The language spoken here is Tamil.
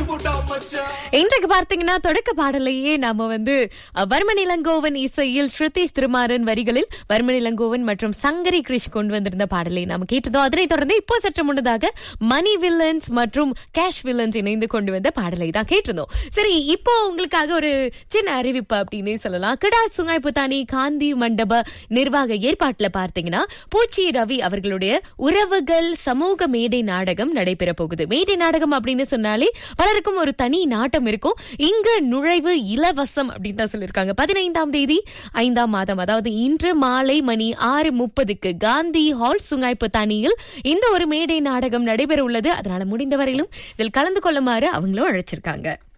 இன்றைக்கு பார்த்தீங்கன்னா தொடக்க பாடலையே நாம வந்து அஹ், வர்மன் இளங்கோவன் இசையில் ஸ்ருதீஷ் திருமாறன் வரிகளில் வர்மன் இளங்கோவன் மற்றும் சங்கரி கிரிஷ் கொண்டு வந்திருந்த பாடலை நாம கேட்டதோம் அதனைத் தொடர்ந்து இப்போ சற்று முன்னதாக மணி வில்லன்ஸ் மற்றும் கேஷ் வில்லன்ஸ் இணைந்து கொண்டு வந்த பாடலை தான் கேட்டிருந்தோம் சரி இப்போ உங்களுக்காக ஒரு சின்ன அறிவிப்பு அப்படின்னே சொல்லலாம் கிடா சுங்காய் புத்தானி காந்தி மண்டப நிர்வாக ஏற்பாட்டுல பார்த்தீங்கன்னா பூச்சி ரவி அவர்களுடைய உறவுகள் சமூக மேடை நாடகம் நடைபெற போகுது மேடை நாடகம் அப்படின்னு சொன்னாலே பலருக்கும் ஒரு தனி நாட்டம் இருக்கும் இங்கு நுழைவு இலவசம் அப்படின்னு தான் சொல்லியிருக்காங்க பதினைந்தாம் தேதி ஐந்தாம் மாதம் அதாவது இன்று மாலை மணி ஆறு முப்பதுக்கு காந்தி ஹால் சுங்காய்ப்பு தனியில் இந்த ஒரு மேடை நாடகம் நடைபெற உள்ளது அதனால முடிந்தவரையிலும் இதில் கலந்து கொள்ளுமாறு அவங்களும் அழைச்சிருக்காங்க